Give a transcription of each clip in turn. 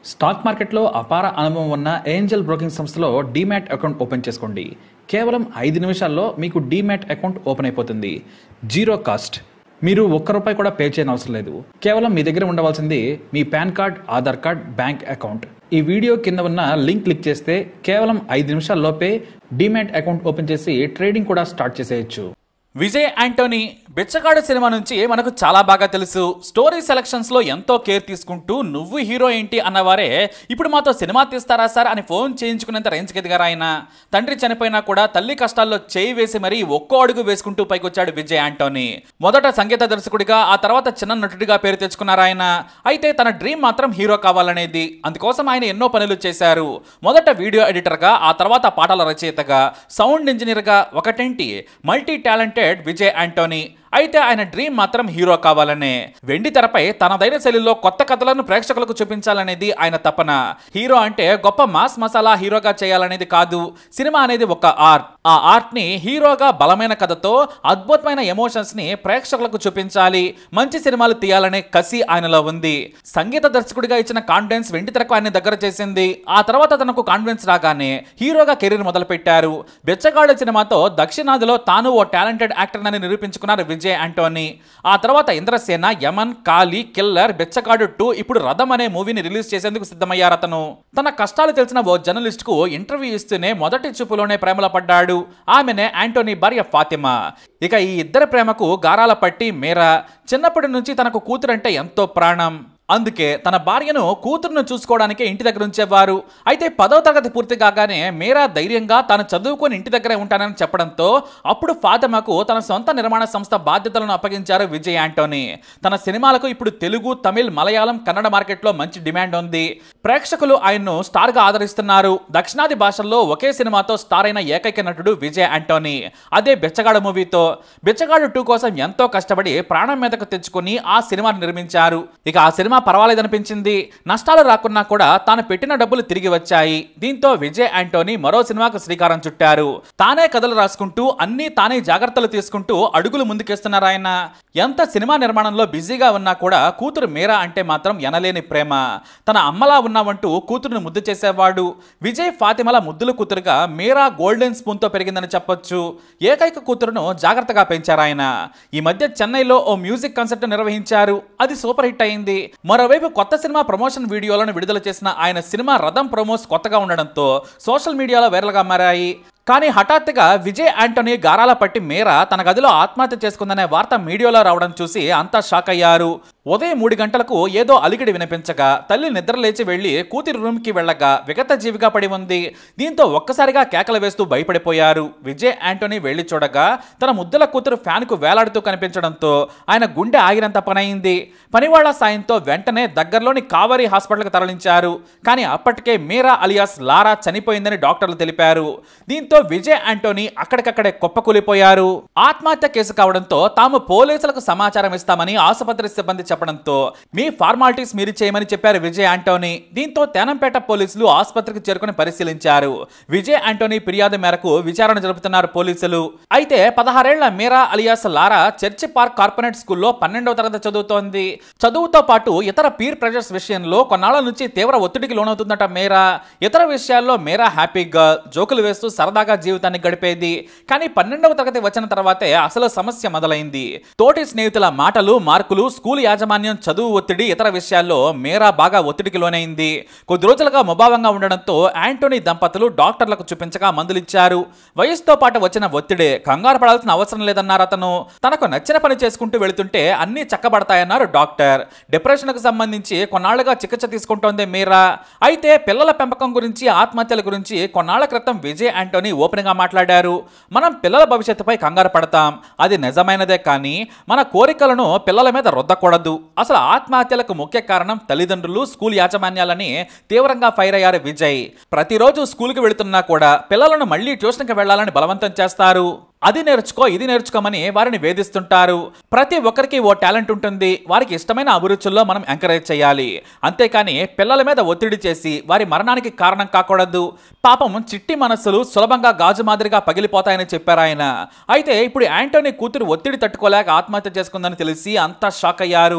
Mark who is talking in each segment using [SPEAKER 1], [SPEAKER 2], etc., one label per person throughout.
[SPEAKER 1] stock మార్కెట్లో అపార అనుభవం ఉన్న ఏంజల్ బ్రోకింగ్ సంస్థలో డీమ్యాట్ అకౌంట్ ఓపెన్ చేసుకోండి కేవలం ఐదు నిమిషాల్లో మీకు డీమ్యాట్ అకౌంట్ ఓపెన్ అయిపోతుంది జీరో కాస్ట్ మీరు ఒక్క రూపాయి కూడా పే చేయని అవసరం లేదు కేవలం మీ దగ్గర ఉండవలసింది మీ pan card Aadhaar card bank account ఈ వీడియో కింద ఉన్న లింక్ క్లిక్ చేస్తే కేవలం ఐదు నిమిషాల్లోపే డీమ్యాట్ అకౌంట్ ఓపెన్ చేసి ట్రేడింగ్ కూడా స్టార్ట్ చేసేయచ్చు
[SPEAKER 2] విజయ్ యాంటోనీ బిచ్చగాడు సినిమా నుంచి మనకు చాలా బాగా తెలుసు స్టోరీ సెలక్షన్స్ లో ఎంతో కేర్ తీసుకుంటూ నువ్వు హీరో ఏంటి అన్నవారే ఇప్పుడు మాతో సినిమా తీస్తారా సార్ అని ఫోన్ చేయించుకునేంత రేంజ్కి ఎదిగారు ఆయన తండ్రి చనిపోయినా కూడా తల్లి కష్టాల్లో చేయి వేసి మరీ ఒక్కో అడుగు వేసుకుంటూ పైకొచ్చాడు విజయ్ యాంటోనీ మొదట సంగీత దర్శకుడిగా ఆ తర్వాత చిన్న నటుడిగా పేరు తెచ్చుకున్నారు ఆయన అయితే తన డ్రీమ్ మాత్రం హీరో కావాలనేది అందుకోసం ఆయన ఎన్నో పనులు చేశారు మొదట వీడియో ఎడిటర్గా ఆ తర్వాత పాటల రచయితగా సౌండ్ ఇంజనీర్గా ఒకటేంటి మల్టీ టాలెంటెడ్ విజయ్ యాంటోనీ అయితే ఆయన డ్రీమ్ మాత్రం హీరో కావాలనే వెండి తెరపై తనదైన శైలిలో కొత్త కథలను ప్రేక్షకులకు చూపించాలనేది ఆయన తపన హీరో అంటే గొప్ప మాస్ మసాలా హీరోగా చేయాలనేది కాదు సినిమా అనేది ఒక ఆర్ట్ ఆ ఆర్ట్ ని హీరోగా బలమైన కథతో అద్భుతమైన ఎమోషన్స్ ని ప్రేక్షకులకు చూపించాలి మంచి సినిమాలు తీయాలనే కసి ఆయనలో ఉంది సంగీత దర్శకుడిగా ఇచ్చిన కాన్ఫిడెన్స్ వెండి తెరకు ఆయన దగ్గర చేసింది ఆ తర్వాత తనకు కాన్ఫిడెన్స్ రాగానే హీరోగా కెరీర్ మొదలు పెట్టారు బెచ్చగాడు సినిమాతో దక్షిణాదిలో తాను ఓ టాలెంటెడ్ యాక్టర్ అని నిరూపించుకున్నారు విజయ్ యాంటోనీ ఆ తర్వాత ఇంద్రసేన యమన్ కాలి కిల్లర్ బెచ్చగాడు టూ ఇప్పుడు రథం అనే మూవీని రిలీజ్ చేసేందుకు సిద్ధమయ్యారు అతను తన కష్టాలు తెలిసిన ఓ జర్నలిస్ట్ కు ఇంటర్వ్యూ ఇస్తూనే మొదటి చూపులోనే ప్రేమలో పడ్డాడు ఆమెనే యాంటోనీ భార్య ఫాతిమా ఇక ఈ ఇద్దరి ప్రేమకు గారాల పట్టి మీరా చిన్నప్పటి నుంచి తనకు కూతురంటే ఎంతో ప్రాణం అందుకే తన భార్యను కూతురును చూసుకోవడానికే ఇంటి దగ్గర ఉంచేవారు అయితే పదవ తరగతి పూర్తి కాగానే మీరా ధైర్యంగా తాను చదువుకొని ఇంటి దగ్గరే ఉంటానని చెప్పడంతో అప్పుడు ఫాతిమాకు తన సొంత నిర్మాణ సంస్థ బాధ్యతలను అప్పగించారు విజయ్ యాంటోనీ తన సినిమాలకు ఇప్పుడు తెలుగు తమిళ్ మలయాళం కన్నడ మార్కెట్లో మంచి డిమాండ్ ఉంది ప్రేక్షకులు ఆయన్ను స్టార్గా ఆదరిస్తున్నారు దక్షిణాది భాషల్లో ఒకే సినిమాతో స్టార్ అయిన ఏకైక నటుడు విజయ్ యాంటోనీ అదే బెచ్చగాడు మూవీతో బెచ్చగాడు టూ కోసం ఎంతో కష్టపడి ప్రాణం మీదకు తెచ్చుకొని ఆ సినిమాను నిర్మించారు ఇక ఆ సినిమా పర్వాలేదనిపించింది నష్టాలు రాకున్నా కూడా తాను పెట్టిన డబ్బులు తిరిగి వచ్చాయి దీంతో విజయ్ యాంటోనీ మరో సినిమాకు శ్రీకారం చుట్టారు తానే కథలు రాసుకుంటూ అన్ని తానే జాగ్రత్తలు తీసుకుంటూ అడుగులు ముందుకేస్తున్నారు ఆయన ఎంత సినిమా నిర్మాణంలో బిజీగా ఉన్నా కూడా కూతురు మీరా అంటే మాత్రం ఎనలేని ప్రేమ తన అమ్మలా ఉన్నావంటూ కూతురును ముద్దు చేసేవాడు విజయ్ ఫాతిమల ముద్దుల కూతురుగా మీరా గోల్డెన్ స్పూన్ తో పెరిగిందని చెప్పొచ్చు ఏకైక కూతురును జాగ్రత్తగా పెంచారు ఆయన ఈ మధ్య చెన్నైలో ఓ మ్యూజిక్ కాన్సర్ట్ నిర్వహించారు అది సూపర్ హిట్ అయింది మరోవైపు కొత్త సినిమా ప్రమోషన్ వీడియోలను విడుదల చేసిన ఆయన సినిమా రథం ప్రమోస్ కొత్తగా ఉండడంతో సోషల్ మీడియాలో వైరల్గా మారాయి కానీ హఠాత్తుగా విజయ్ యాంటోనీ గారాల పట్టి మేర తన గదిలో ఆత్మహత్య చేసుకుందనే వార్త మీడియాలో రావడం చూసి అంతా షాక్ అయ్యారు ఉదయం మూడు గంటలకు ఏదో అలికిడి వినిపించగా తల్లి నిద్ర లేచి వెళ్లి కూతురి రూమ్కి వెళ్ళగా విగత జీవిగా పడి ఉంది దీంతో ఒక్కసారిగా కేకలు వేస్తూ భయపడిపోయారు విజయ్ యాంటోనీ వెళ్లి చూడగా తన ముద్దుల కూతురు ఫ్యాన్కు వేలాడుతూ కనిపించడంతో ఆయన గుండె ఆగినంత పనైంది పనివాళ్ల సాయంతో వెంటనే దగ్గరలోని కావరి హాస్పిటల్కి తరలించారు కానీ అప్పటికే మీరా అలియాస్ లారా చనిపోయిందని డాక్టర్లు తెలిపారు దీంతో విజయ్ యాంటోనీ అక్కడికక్కడే కుప్పకూలిపోయారు ఆత్మహత్య కేసు కావడంతో తాము పోలీసులకు సమాచారం ఇస్తామని ఆసుపత్రి సిబ్బంది చెప్పడంతో మీ ఫార్మాలిటీస్ మీరు చేయమని చెప్పారు విజయ్ యాంటోనీ దీంతో తేనంపేట పోలీసులు ఆసుపత్రికి చేరుకుని పరిశీలించారు విజయ్ యాంటోనీ ఫిర్యాదు మేరకు విచారణ జరుపుతున్నారు పోలీసులు అయితే పదహారేళ్ల Meera alias Lara church park corporate స్కూల్లో పన్నెండవ తరగతి చదువుతోంది చదువుతో పాటు ఇతర పీర్ ప్రెషర్స్ విషయంలో కొన్నాళ్ల నుంచి తీవ్ర ఒత్తిడికి లోనవుతుందట మీరా ఇతర విషయాల్లో మీరా హ్యాపీగా జోకులు వేస్తూ సరదాగా జీవితాన్ని గడిపేది కానీ పన్నెండవ తరగతి వచ్చిన తర్వాతే అసలు సమస్య మొదలైంది తోటి స్నేహితుల మాటలు మార్కులు స్కూల్ యాజమాన్యం చదువు ఒత్తిడి ఇతర విషయాల్లో మీరా బాగా ఒత్తిడికి లోనైంది కొద్ది రోజులుగా ముభావంగా ఉండడంతో యాంటోనీ దంపతులు డాక్టర్లకు చూపించగా మందులిచ్చారు వయసుతో పాటు వచ్చిన ఒత్తిడే కంగారు పడాల్సిన అవసరం లేదన్నారు అతను తనకు నచ్చిన పని చేసుకుంటూ వెళుతుంటే అన్ని చక్కబడతాయన్నారు డాక్టర్ డిప్రెషన్కు సంబంధించి కొన్నాళ్లుగా చికిత్స తీసుకుంటోంది మీరా అయితే పిల్లల పెంపకం గురించి ఆత్మహత్యల గురించి కొన్నాళ్ల క్రితం విజయ్ యాంటోనీ ఓపెన్ గా మాట్లాడారు మనం పిల్లల భవిష్యత్తుపై కంగారు పడతాం అది నిజమైనదే కానీ మన కోరికలను పిల్లల మీద రుద్దకూడదు అసలు ఆత్మహత్యలకు ముఖ్య కారణం తల్లిదండ్రులు స్కూల్ యాజమాన్యాలని తీవ్రంగా ఫైర్ అయ్యారు విజయ్ ప్రతిరోజు స్కూల్కి వెళుతున్నా కూడా పిల్లలను మళ్ళీ ట్యూషన్కి వెళ్లాలని బలవంతం చేస్తారు అది నేర్చుకో ఇది నేర్చుకోమని వారిని వేధిస్తుంటారు ప్రతి ఒక్కరికి ఓ టాలెంట్ ఉంటుంది వారికి ఇష్టమైన అభిరుచుల్లో మనం ఎంకరేజ్ చేయాలి అంతేకాని పిల్లల మీద ఒత్తిడి చేసి వారి మరణానికి కారణం కాకూడదు పాపం చిట్టి మనస్సులు సులభంగా గాజు మాదిరిగా పగిలిపోతాయని చెప్పారు ఆయన అయితే ఇప్పుడు యాంటోనీ కూతురు ఒత్తిడి తట్టుకోలేక ఆత్మహత్య చేసుకుందని తెలిసి అంతా షాక్ అయ్యారు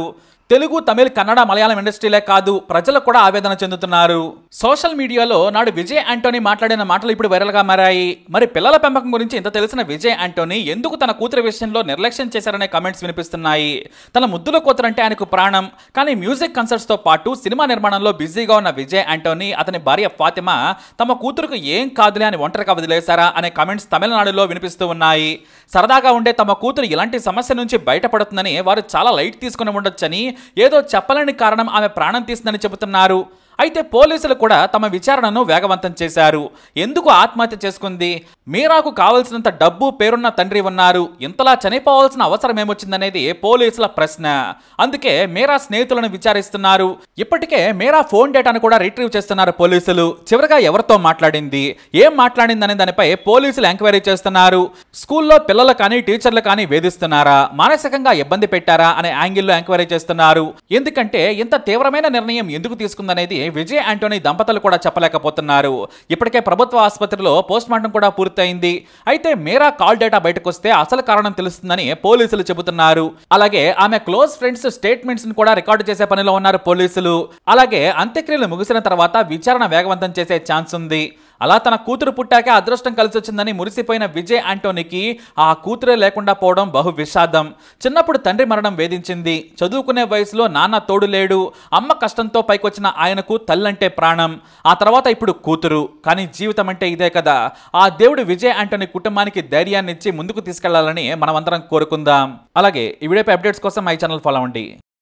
[SPEAKER 2] తెలుగు తమిళ కన్నడ మలయాళం ఇండస్ట్రీలే కాదు ప్రజలు కూడా ఆవేదన చెందుతున్నారు సోషల్ మీడియాలో నాడు విజయ్ యాంటోనీ మాట్లాడిన మాటలు ఇప్పుడు వైరల్ గా మారాయి మరి పిల్లల పెంపకం గురించి ఇంత తెలిసిన విజయ్ యాంటోనీ ఎందుకు తన కూతురు విషయంలో నిర్లక్ష్యం చేశారనే కామెంట్స్ వినిపిస్తున్నాయి తన ముద్దుల కూతురు అంటే ఆయనకు ప్రాణం కానీ మ్యూజిక్ కన్సర్ట్స్ తో పాటు సినిమా నిర్మాణంలో బిజీగా ఉన్న విజయ్ యాంటోనీ అతని భార్య ఫాతిమా తమ కూతురుకు ఏం కాదులే అని ఒంటరిగా వదిలేశారా అనే కామెంట్స్ తమిళనాడులో వినిపిస్తూ ఉన్నాయి సరదాగా ఉండే తమ కూతురు ఇలాంటి సమస్య నుంచి బయటపడుతుందని వారు చాలా లైట్ తీసుకుని ఉండొచ్చని ఏదో చెప్పలేని కారణం ఆమె ప్రాణం తీసిందని చెబుతున్నారు అయితే పోలీసులు కూడా తమ విచారణను వేగవంతం చేశారు ఎందుకు ఆత్మహత్య చేసుకుంది మీరాకు కావలసినంత డబ్బు పేరున్న తండ్రి ఉన్నారు ఇంతలా చనిపోవాల్సిన అవసరం ఏమొచ్చిందనేది పోలీసుల ప్రశ్న అందుకే మీరా స్నేహితులను విచారిస్తున్నారు ఇప్పటికే మీరా ఫోన్ డేటాను కూడా రిట్రీవ్ చేస్తున్నారు పోలీసులు చివరిగా ఎవరితో మాట్లాడింది ఏం మాట్లాడిందనే దానిపై పోలీసులు ఎంక్వైరీ చేస్తున్నారు స్కూల్లో పిల్లలు కానీ టీచర్లు కానీ వేధిస్తున్నారా మానసికంగా ఇబ్బంది పెట్టారా అనే యాంగిల్లో ఎంక్వైరీ చేస్తున్నారు ఎందుకంటే ఇంత తీవ్రమైన నిర్ణయం ఎందుకు తీసుకుందనేది విజయ్ యాంటోనీ దంపతులు కూడా చెప్పలేకపోతున్నారు ఇప్పటికే ప్రభుత్వ ఆసుపత్రిలో పోస్ట్ మార్టం కూడా పూర్తయింది అయితే మీరా కాల్ డేటా బయటకు వస్తే అసలు కారణం తెలుస్తుందని పోలీసులు చెబుతున్నారు అలాగే ఆమె క్లోజ్ ఫ్రెండ్స్ స్టేట్మెంట్స్ కూడా రికార్డు చేసే పనిలో ఉన్నారు పోలీసులు అలాగే అంత్యక్రియలు ముగిసిన తర్వాత విచారణ వేగవంతం చేసే ఛాన్స్ ఉంది అలా తన కూతురు పుట్టాకే అదృష్టం కలిసి వచ్చిందని మురిసిపోయిన విజయ్ యాంటోనీకి ఆ కూతురే లేకుండా పోవడం బహు విషాదం చిన్నప్పుడు తండ్రి మరణం వేధించింది చదువుకునే వయసులో నాన్న తోడు లేడు అమ్మ కష్టంతో పైకొచ్చిన ఆయనకు తల్లంటే ప్రాణం ఆ తర్వాత ఇప్పుడు కూతురు కానీ జీవితం అంటే ఇదే కదా ఆ దేవుడు విజయ్ యాంటోనీ కుటుంబానికి ధైర్యాన్ని ఇచ్చి ముందుకు తీసుకెళ్లాలని మనమందరం కోరుకుందాం అలాగే ఈ వీడియోపై అప్డేట్స్ కోసం మై ఛానల్ ఫాలో అవ్వండి